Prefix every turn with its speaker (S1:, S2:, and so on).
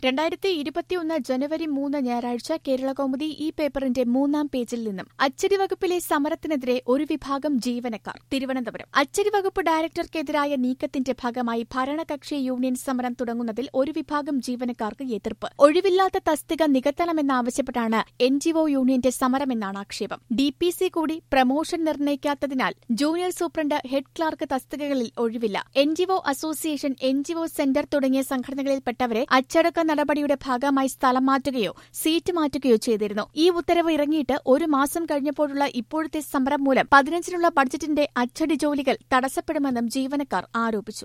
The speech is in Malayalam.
S1: രണ്ടായിരത്തി ഇരുപത്തിയൊന്ന് ജനുവരി മൂന്ന് ഞായറാഴ്ച കേരളകൗമുദി ഈ പേപ്പറിന്റെ മൂന്നാം പേജിൽ നിന്നും അച്ചടി വകുപ്പിലെ സമരത്തിനെതിരെ ഒരു വിഭാഗം ജീവനക്കാർ തിരുവനന്തപുരം അച്ചടി വകുപ്പ് ഡയറക്ടർക്കെതിരായ നീക്കത്തിന്റെ ഭാഗമായി ഭരണകക്ഷി യൂണിയൻ സമരം തുടങ്ങുന്നതിൽ ഒരു വിഭാഗം ജീവനക്കാർക്ക് എതിർപ്പ് ഒഴിവില്ലാത്ത തസ്തിക നികത്തണമെന്നാവശ്യപ്പെട്ടാണ് എൻ ജിഒ യൂണിയന്റെ സമരമെന്നാണ് ആക്ഷേപം ഡി പി സി കൂടി പ്രമോഷൻ നിർണ്ണയിക്കാത്തതിനാൽ ജൂനിയർ സൂപ്രണ്ട് ഹെഡ് ക്ലാർക്ക് തസ്തികകളിൽ ഒഴിവില്ല N G O association N G O center തുടങ്ങിയ സംഘടനകളിൽപ്പെട്ടവരെ അച്ചടക്ക നടപടിയുടെ ഭാഗമായി സ്ഥലം മാറ്റുകയോ സീറ്റ് മാറ്റുകയോ ചെയ്തിരുന്നു ഈ ഉത്തരവ് ഇറങ്ങിയിട്ട് ഒരു മാസം കഴിഞ്ഞപ്പോഴുള്ള ഇപ്പോഴത്തെ സമരം മൂലം പതിനഞ്ചിനുള്ള ബഡ്ജറ്റിന്റെ അച്ചടി ജോലികൾ തടസ്സപ്പെടുമെന്നും ജീവനക്കാർ ആരോപിച്ചു